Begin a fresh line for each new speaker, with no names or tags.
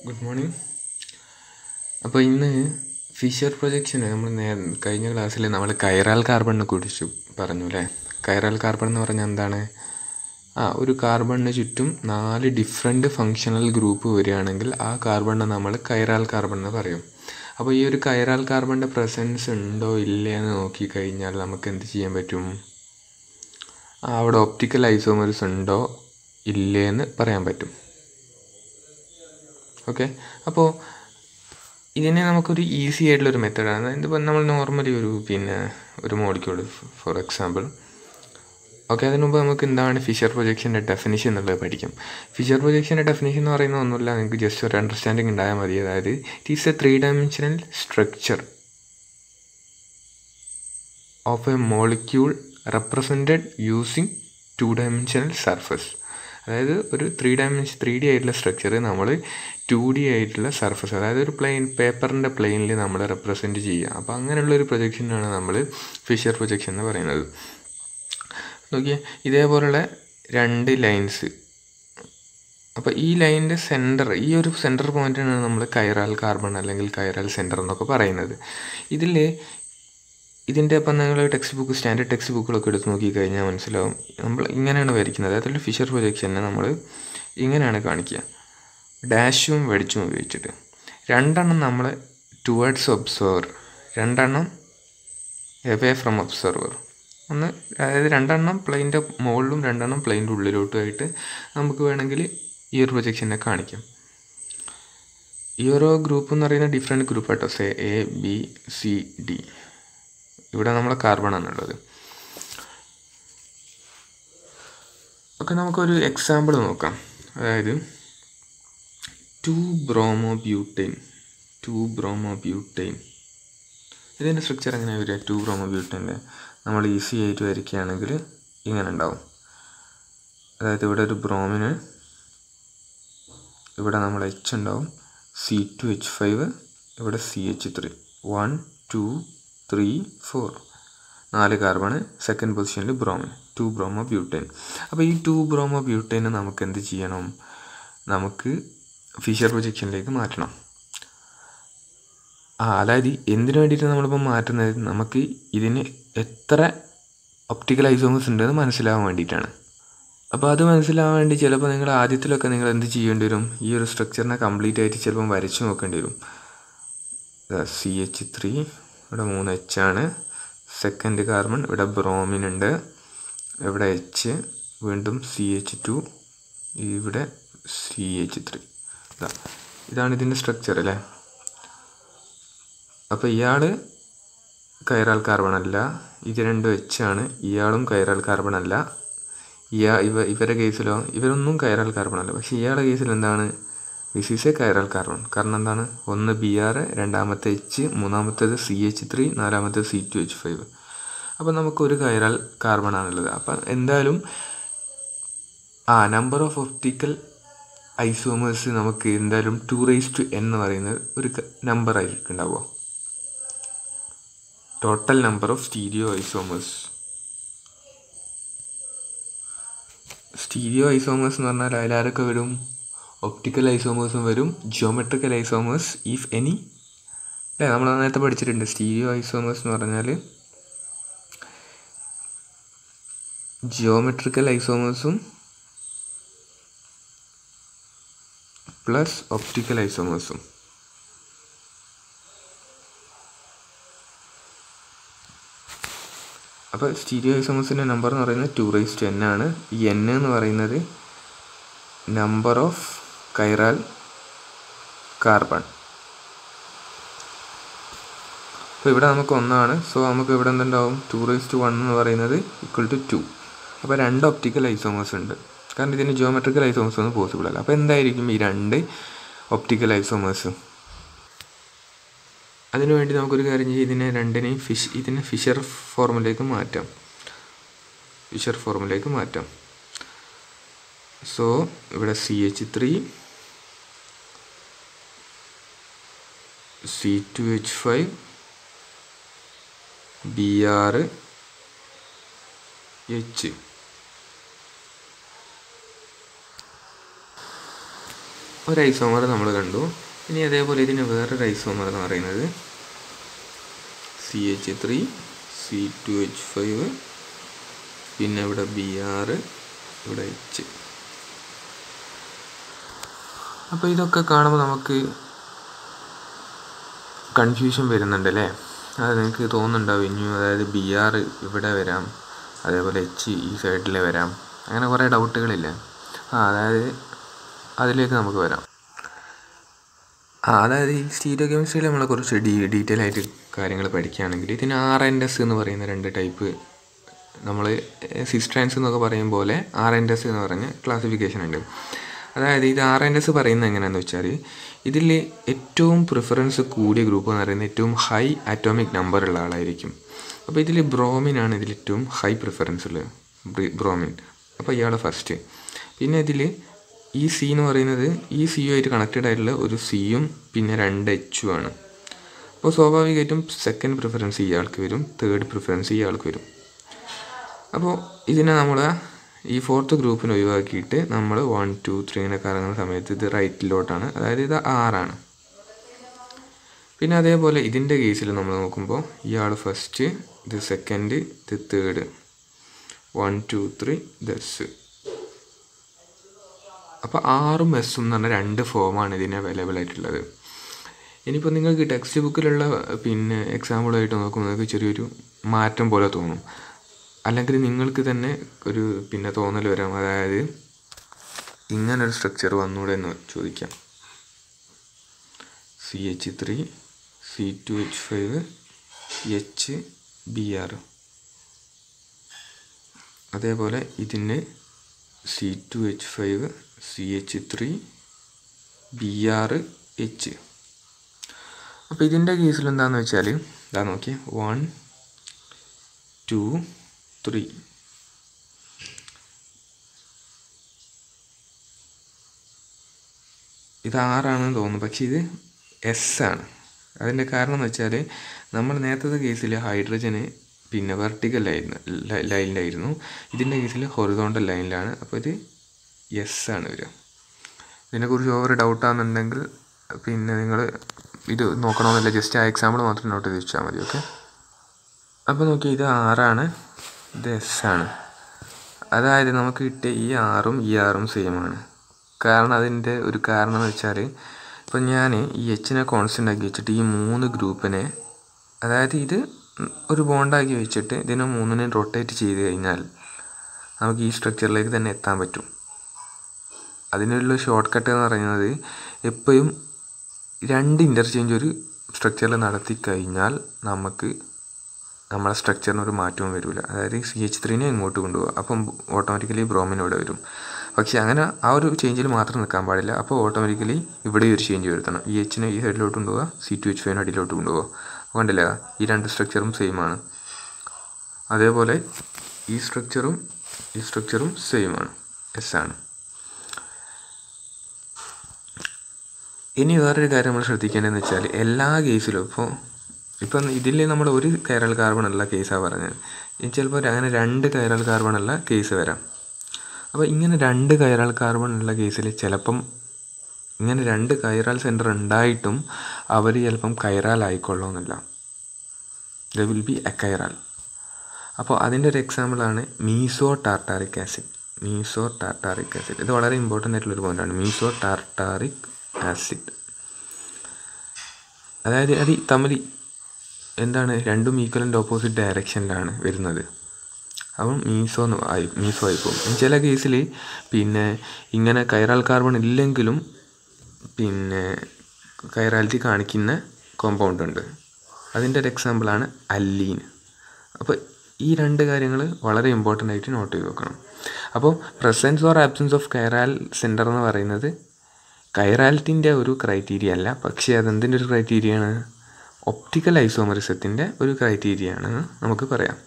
good morning അപ്പോൾ ഇന്ന് Fisher projection നമ്മൾ നേ കഴിഞ്ഞ ക്ലാസ്സിൽ നമ്മൾ കൈറാൽ കാർബണിനെ കുറിച്ച് പറഞ്ഞു അല്ലേ കൈറാൽ കാർബൺ എന്ന് പറഞ്ഞാൽ എന്താണ് ആ ഒരു കാർബണിന് ചുറ്റും നാല് ഡിഫറെൻറ്റ് ഫങ്ഷണൽ ഗ്രൂപ്പ് വരികയാണെങ്കിൽ ആ കാർബണിനെ നമ്മൾ കൈറാൽ കാർബൺ എന്ന് പറയും അപ്പോൾ ഈ ഒരു കൈറാൽ കാർബണിൻ്റെ പ്രസൻസ് ഉണ്ടോ ഇല്ലേ എന്ന് നോക്കിക്കഴിഞ്ഞാൽ നമുക്ക് എന്ത് ചെയ്യാൻ പറ്റും ആ, അവിടെ ഒപ്റ്റിക്കൽ ഐസോമേഴ്സ് ഉണ്ടോ ഇല്ലേ എന്ന് പറയാൻ പറ്റും ഓക്കെ അപ്പോൾ ഇതിനെ നമുക്കൊരു ഈസി ആയിട്ടുള്ളൊരു മെത്തേഡാണ് ഇതിപ്പോൾ നമ്മൾ നോർമലി ഒരു പിന്നെ ഒരു മോളിക്യൂൾ ഫോർ എക്സാമ്പിൾ ഓക്കെ അതിന് മുമ്പ് നമുക്ക് എന്താണ് ഫിഷർ പ്രൊജക്ഷൻ്റെ ഡെഫിനിഷൻ എന്നുള്ളത് പഠിക്കാം ഫിഷർ പ്രൊജക്ഷൻ്റെ ഡെഫിനിഷൻ എന്ന് പറയുന്നത് ഒന്നുമില്ല നിങ്ങൾക്ക് ജസ്റ്റ് ഒരു അണ്ടർസ്റ്റാൻഡിങ് ഉണ്ടായാൽ മതി അതായത് it is a three dimensional structure of a molecule represented using two dimensional surface അതായത് ഒരു ത്രീ ഡയമെൻഷൻ ത്രീ ഡി ആയിട്ടുള്ള സ്ട്രക്ചർ നമ്മൾ ടു ഡി ആയിട്ടുള്ള സർഫസ് അതായത് ഒരു പ്ലെയിൻ പേപ്പറിൻ്റെ പ്ലെയിനിൽ നമ്മൾ റെപ്രസെൻറ്റ് ചെയ്യുക അപ്പോൾ അങ്ങനെയുള്ള ഒരു പ്രൊജക്ഷനാണ് നമ്മൾ ഫിഷർ പ്രൊജക്ഷൻ എന്ന് പറയുന്നത് നോക്കിയേ ഇതേപോലുള്ള രണ്ട് ലൈൻസ് അപ്പോൾ ഈ ലൈനിൻ്റെ സെൻറ്റർ ഈ ഒരു സെൻറ്റർ പോയിൻ്റാണ് നമ്മൾ കൈറാൽ കാർബൺ അല്ലെങ്കിൽ കൈറാൽ സെൻറ്റർ എന്നൊക്കെ പറയുന്നത് ഇതിൽ ഇതിൻ്റെ അപ്പം നിങ്ങൾ ടെക്സ്റ്റ് ബുക്ക് സ്റ്റാൻഡേർഡ് ടെക്സ്റ്റ് ബുക്കുകളൊക്കെ എടുത്ത് നോക്കിക്കഴിഞ്ഞാൽ മനസ്സിലാവും നമ്മൾ ഇങ്ങനെയാണ് വരയ്ക്കുന്നത് അതിൽ ഫിഷർ പ്രൊജക്ഷനെ നമ്മൾ ഇങ്ങനെയാണ് കാണിക്കുക ഡാഷും വെടിച്ചും ഉപയോഗിച്ചിട്ട് രണ്ടെണ്ണം നമ്മൾ ടുവേർഡ്സ് ഒബ്സർവർ രണ്ടെണ്ണം എവേ ഫ്രം ഒബ്സർവർ ഒന്ന് അതായത് രണ്ടെണ്ണം പ്ലെയിൻ്റെ മുകളിലും രണ്ടെണ്ണം പ്ലെയിൻ്റെ ഉള്ളിലോട്ടുമായിട്ട് നമുക്ക് വേണമെങ്കിൽ ഈ ഒരു പ്രൊജക്ഷനെ കാണിക്കാം ഈ ഓരോ ഗ്രൂപ്പ് എന്ന് പറയുന്ന ഡിഫറെൻറ്റ് ഗ്രൂപ്പ് ആട്ടോ സേ എ ബി സി ഡി ഇവിടെ നമ്മളെ കാർബൺ ആണുള്ളത് ഓക്കെ നമുക്കൊരു എക്സാമ്പിൾ നോക്കാം അതായത് two bromo butane two bromo butane ഇതിൻ്റെ സ്ട്രക്ചർ എങ്ങനെയാണ് വരിക ടു ബ്രോമോ ബ്യൂട്ടൈൻ്റെ നമ്മൾ ഈസി ആയിട്ട് വരയ്ക്കുകയാണെങ്കിൽ ഇങ്ങനെ ഉണ്ടാവും അതായത് ഇവിടെ ഒരു ബ്രോമിന് ഇവിടെ നമ്മൾ എച്ച് ഉണ്ടാവും സി ടു എച്ച് ഫൈവ് ഇവിടെ C H three one two three four നാല് കാർബണ് സെക്കൻഡ് പൊസിഷനിൽ ബ്രോമിൻ ടു ബ്രോമോ ബ്യൂട്ടൈൻ അപ്പോൾ ഈ ടു ബ്രോമോ ബ്യൂട്ടൈനെ നമുക്ക് എന്ത് ചെയ്യണം നമുക്ക് ഫിഷർ പ്രൊജക്ഷനിലേക്ക് മാറ്റണം ആ അതായത് എന്തിനു വേണ്ടിയിട്ട് നമ്മളിപ്പോൾ മാറ്റുന്നത് നമുക്ക് ഇതിന് എത്ര ഒപ്റ്റിക്കൽ ഐസോമസ് ഉണ്ടെന്ന് മനസ്സിലാവാൻ വേണ്ടിയിട്ടാണ് അപ്പോൾ അത് മനസ്സിലാവാൻ വേണ്ടി ചിലപ്പോൾ നിങ്ങൾ ആദ്യത്തിലൊക്കെ നിങ്ങൾ എന്ത് ചെയ്യേണ്ടി വരും ഈ ഒരു സ്ട്രക്ചറിനെ കംപ്ലീറ്റ് ആയിട്ട് ചിലപ്പം വരച്ച് നോക്കേണ്ടി വരും സി എച്ച് ത്രീ ഇവിടെ മൂന്ന് എച്ച് ആണ് സെക്കൻഡ് കാർബൺ ഇവിടെ ബ്രോമിൻ ഉണ്ട് ഇവിടെ എച്ച് വീണ്ടും സി എച്ച് ടു ഇവിടെ സി എച്ച് ത്രീ ഇതാ ഇതാണ് ഇതിൻ്റെ സ്ട്രക്ചർ അല്ലേ അപ്പോൾ ഇയാൾ കൈറാൽ കാർബൺ അല്ല ഇത് രണ്ടും എച്ച് ആണ് ഇയാളും കൈറാൽ കാർബൺ അല്ല ഇയാ ഇവ ഇവരുടെ കേസിലോ ഇവരൊന്നും കൈറാൽ കാർബൺ അല്ല പക്ഷേ ഇയാളുടെ കേസിൽ എന്താണ് this is a chiral carbon കാരണം എന്താണ് ഒന്ന് ബി ആർ രണ്ടാമത്തെ എച്ച് മൂന്നാമത്തേത് സി എച്ച് ത്രീ നാലാമത്തേത് സി ടു എച്ച് ഫൈവ് അപ്പോൾ നമുക്കൊരു കൈറൽ കാർബൺ ആണുള്ളത് അപ്പം എന്തായാലും ആ നമ്പർ ഓഫ് ഒപ്റ്റിക്കൽ ഐസോമേഴ്സ് നമുക്ക് എന്തായാലും ടു റേസ് ടു എൻ എന്ന് പറയുന്നത് ഒരു നമ്പർ ആയിരിക്കും ഉണ്ടാവുക total number of stereo isomers stereo isomers എന്ന് പറഞ്ഞാൽ അതിലാരൊക്കെ വരും ഒപ്റ്റിക്കൽ ഐസോമേഴ്സും വരും ജിയോമെട്രിക്കൽ ഐസോമേഴ്സ് ഇഫ് എനി അല്ലേ നമ്മൾ നേരത്തെ പഠിച്ചിട്ടുണ്ട് സ്റ്റീരിയോ ഐസോമേഴ്സ് എന്ന് പറഞ്ഞാൽ ജിയോമെട്രിക്കൽ ഐസോമേഴ്സും പ്ലസ് ഒപ്റ്റിക്കൽ ഐസോമേഴ്സും അപ്പോൾ സ്റ്റീരിയോ ഐസോമേഴ്സിൻ്റെ നമ്പർ എന്ന് പറയുന്നത് ടു റേസ് ടു എൻ ആണ് ഈ എൻ എന്ന് പറയുന്നത് നമ്പർ ഓഫ് കൈറാൽ കാർബൺ അപ്പോൾ ഇവിടെ നമുക്ക് ഒന്നാണ് സോ നമുക്ക് ഇവിടെ എന്തുണ്ടാവും ടു റേസ് ടു വൺ എന്ന് പറയുന്നത് ഈക്വൽ ടു ടു അപ്പോൾ രണ്ട് ഒപ്റ്റിക്കൽ ഐസോമേഴ്സ് ഉണ്ട് കാരണം ഇതിന് ജിയോമെട്രിക്കൽ ഐസോമേഴ്സ് ഒന്നും പോസിബിൾ അല്ല അപ്പോൾ എന്തായിരിക്കും ഈ രണ്ട് ഒപ്റ്റിക്കൽ ഐസോമേഴ്സ് അതിനുവേണ്ടി നമുക്കൊരു കാര്യം ചെയ്യും ഇതിനെ രണ്ടിനെയും ഫിഷ് ഇതിനെ ഫിഷർ ഫോർമിലേക്ക് മാറ്റാം ഫിഷർ ഫോർമിലേക്ക് മാറ്റാം സോ ഇവിടെ C H three C two H five B R H ഒരു ഐസോമർ നമ്മൾ കണ്ടു ഇനി അതേപോലെ ഇതിന് വേറൊരു ഐസോമർ എന്ന് പറയുന്നത് C H three C two H five പിന്നെ ഇവിടെ ബി ആറ് ഇവിടെ എച്ച് അപ്പോൾ ഇതൊക്കെ കാണുമ്പോൾ നമുക്ക് കൺഫ്യൂഷൻ വരുന്നുണ്ട് അല്ലേ അത് നിങ്ങൾക്ക് തോന്നുന്നുണ്ടാവും ഇനിയും അതായത് ബി ആർ ഇവിടെ വരാം അതേപോലെ എച്ച് ഈ സൈഡിൽ വരാം അങ്ങനെ കുറേ ഡൗട്ടുകളില്ലേ ആ അതായത് അതിലേക്ക് നമുക്ക് വരാം ആ അതായത് ഈ സ്റ്റീരിയോ കെമിസ്ട്രിയിൽ നമ്മളെ കുറച്ച് ഡീ ഡീറ്റെയിൽ ആയിട്ട് കാര്യങ്ങൾ പഠിക്കുകയാണെങ്കിൽ ഇതിന് ആർ എൻ എസ് എന്ന് പറയുന്ന രണ്ട് ടൈപ്പ് നമ്മൾ സിസ്ട്രാൻസ് എന്നൊക്കെ പറയും പോലെ ആർ എൻ എസ് എന്ന് പറഞ്ഞ ക്ലാസിഫിക്കേഷൻ ഉണ്ട് അതായത് ഇത് ആർ എൻ എസ് പറയുന്നത് എങ്ങനെയാണെന്ന് വെച്ചാൽ ഇതിൽ ഏറ്റവും പ്രിഫറൻസ് കൂടിയ ഗ്രൂപ്പ് എന്ന് പറയുന്നത് ഏറ്റവും ഹൈ അറ്റോമിക് നമ്പർ ഉള്ള ആളായിരിക്കും അപ്പോൾ ഇതിൽ ബ്രോമിൻ ആണ് ഇതിൽ ഏറ്റവും ഹൈ പ്രിഫറൻസ് ഉള്ളത് ബ്രോമിൻ അപ്പോൾ ഇയാൾ ഫസ്റ്റ് പിന്നെ ഇതിൽ ഈ സി എന്ന് പറയുന്നത് ഈ സിയു ആയിട്ട് കണക്റ്റഡ് ആയിട്ടുള്ള ഒരു സിയും പിന്നെ രണ്ട് എച്ചും ആണ് അപ്പോൾ സ്വാഭാവികമായിട്ടും സെക്കൻഡ് പ്രിഫറൻസ് ഇയാൾക്ക് വരും തേർഡ് പ്രിഫറൻസ് ഇയാൾക്ക് വരും അപ്പോൾ ഇതിനെ നമ്മൾ ഈ ഫോർത്ത് ഗ്രൂപ്പിന് ഒഴിവാക്കിയിട്ട് നമ്മൾ വൺ ടു ത്രീ ഇങ്ങനെ കറങ്ങുന്ന സമയത്ത് ഇത് റൈറ്റിലോട്ടാണ് അതായത് ഇത് ആറാണ് പിന്നെ അതേപോലെ ഇതിൻ്റെ കേസിൽ നമ്മൾ നോക്കുമ്പോൾ ഇയാൾ ഫസ്റ്റ് ഇത് സെക്കൻഡ് ഇത് third one two three thus അപ്പോൾ ആറും എസ്സും എന്ന് പറഞ്ഞ രണ്ട് ഫോമാണ് ഇതിന് അവൈലബിൾ ആയിട്ടുള്ളത് ഇനിയിപ്പോൾ നിങ്ങൾക്ക് ടെക്സ്റ്റ് ബുക്കിലുള്ള പിന്നെ എക്സാമ്പിളായിട്ട് നോക്കുമ്പോൾ നിങ്ങൾക്ക് ചെറിയൊരു മാറ്റം പോലെ തോന്നും അല്ലെങ്കിൽ നിങ്ങൾക്ക് തന്നെ ഒരു പിന്നെ തോന്നൽ വരാം അതായത് ഇങ്ങനൊരു സ്ട്രക്ചർ വന്നൂടെ എന്ന് ചോദിക്കാം C H three C two H five H B R അതേപോലെ ഇതിന് C two H five C H three B R H അപ്പോൾ ഇതിൻ്റെ കേസിൽ എന്താണെന്ന് വെച്ചാൽ ഇതാ നോക്കി വൺ ടു ത്രീ ഇത് ആറാണെന്ന് തോന്നുന്നു പക്ഷേ ഇത് എസ് ആണ് അതിൻ്റെ കാരണം എന്ന് വെച്ചാൽ നമ്മൾ നേരത്തെ കേസിൽ ഹൈഡ്രജന് പിന്നെ വെർട്ടിക്കൽ ലൈന് ലൈനിലായിരുന്നു ഇതിൻ്റെ കേസിൽ ഹൊറിസോണ്ടൽ ലൈനിലാണ് അപ്പോൾ ഇത് എസ് ആണ് വരിക ഇതിനെക്കുറിച്ച് ഓവർ ഡൗട്ടാണെന്നുണ്ടെങ്കിൽ പിന്നെ നിങ്ങൾ ഇത് നോക്കണമെന്നില്ല ജസ്റ്റ് ആ എക്സാമ്പിൾ മാത്രം നോട്ട് ചെയ്ത് വെച്ചാൽ മതി ഓക്കെ അപ്പോൾ നോക്കി ഇത് ആറാണ് ഇത് എസ് ആണ് അതായത് നമുക്ക് കിട്ടിയ ഈ ആറും ഈ ആറും സെയിം ആണ് കാരണം അതിൻ്റെ ഒരു കാരണം എന്ന് വെച്ചാൽ ഇപ്പം ഞാൻ ഈ എച്ചിനെ കോൺസ്റ്റൻ്റ് ആക്കി വെച്ചിട്ട് ഈ മൂന്ന് ഗ്രൂപ്പിനെ അതായത് ഇത് ഒരു ബോണ്ടാക്കി വെച്ചിട്ട് ഇതിനെ മൂന്നിനെ റൊട്ടേറ്റ് ചെയ്ത് കഴിഞ്ഞാൽ നമുക്ക് ഈ സ്ട്രക്ചറിലേക്ക് തന്നെ എത്താൻ പറ്റും അതിനുള്ള ഷോർട്ട് കട്ട് എന്ന് പറയുന്നത് എപ്പോഴും രണ്ട് ഇൻ്റർചേഞ്ച് ഒരു സ്ട്രക്ചറിൽ നടത്തി കഴിഞ്ഞാൽ നമുക്ക് നമ്മളെ സ്ട്രക്ചറിന് ഒരു മാറ്റവും വരില്ല അതായത് സി എച്ച് ത്രീനെ ഇങ്ങോട്ട് കൊണ്ടുപോകുക അപ്പം ഓട്ടോമാറ്റിക്കലി ബ്രോമിൻ ഇവിടെ വരും പക്ഷേ അങ്ങനെ ആ ഒരു ചേഞ്ചിൽ മാത്രം നിൽക്കാൻ പാടില്ല അപ്പോൾ ഓട്ടോമാറ്റിക്കലി ഇവിടെ ഒരു ചേഞ്ച് വരുത്തണം ഈ എച്ചിനെ ഈ സൈഡിലോട്ട് കൊണ്ടുപോകുക സി ടു എച്ച് ഫൈവിന് അടിയിലോട്ട് കൊണ്ടുപോകുക കണ്ടില്ല ഈ രണ്ട് സ്ട്രക്ചറും സെയിം ആണ് അതേപോലെ ഈ സ്ട്രക്ചറും ഈ സ്ട്രക്ചറും സെയിം ആണ് എസ് ആണ് ഇനി വേറൊരു കാര്യം നമ്മൾ ശ്രദ്ധിക്കേണ്ടതെന്ന് വെച്ചാൽ എല്ലാ കേസിലും ഇപ്പോൾ ഇപ്പം ഇതിൽ നമ്മൾ ഒരു കൈറൽ കാർബൺ ഉള്ള കേസാണ് പറഞ്ഞത് ഇനി ചിലപ്പോൾ അങ്ങനെ രണ്ട് കൈറൽ കാർബൺ ഉള്ള കേസ് വരാം അപ്പോൾ ഇങ്ങനെ രണ്ട് കൈറൽ കാർബൺ ഉള്ള കേസിൽ ചിലപ്പം ഇങ്ങനെ രണ്ട് കൈറാൽ സെൻറ്റർ ഉണ്ടായിട്ടും അവർ ചിലപ്പം കൈറാൽ ആയിക്കൊള്ളണമെന്നില്ല ദ വിൽ ബി എക്കൈറാൽ അപ്പോൾ അതിൻ്റെ ഒരു എക്സാമ്പിളാണ് meso tartaric acid meso tartaric acid ഇത് വളരെ ഇമ്പോർട്ടൻ്റ് ആയിട്ടുള്ളൊരു പോയിൻ്റാണ് മീസോ ടാർട്ടാറിക് ആസിഡ് അതായത് അത് തമ്മിൽ എന്താണ് രണ്ടും ഈക്വൽ ആൻഡ് ഓപ്പോസിറ്റ് ഡയറക്ഷനിലാണ് വരുന്നത് അപ്പം മീസോ എന്ന് ആയി മീസോ ആയിപ്പോകും ചില കേസിൽ പിന്നെ ഇങ്ങനെ കൈറാൽ കാർബൺ ഇല്ലെങ്കിലും പിന്നെ കൈറാലിറ്റി കാണിക്കുന്ന കോമ്പൗണ്ട് ഉണ്ട് അതിൻ്റെ ഒരു എക്സാമ്പിളാണ് അല്ലീൻ അപ്പോൾ ഈ രണ്ട് കാര്യങ്ങൾ വളരെ ഇമ്പോർട്ടൻ്റ് ആയിട്ട് നോട്ട് ചെയ്ത് വെക്കണം അപ്പോൾ presence or absence of chiral centre എന്ന് പറയുന്നത് കൈറാലിറ്റിൻ്റെ ഒരു ക്രൈറ്റീരിയ അല്ല പക്ഷേ അതെന്തിൻ്റെ ഒരു ക്രൈറ്റീരിയ ആണ് ഒപ്റ്റിക്കൽ ഐസോമറിസത്തിൻ്റെ ഒരു ക്രൈറ്റീരിയ ആണെന്ന് നമുക്ക് പറയാം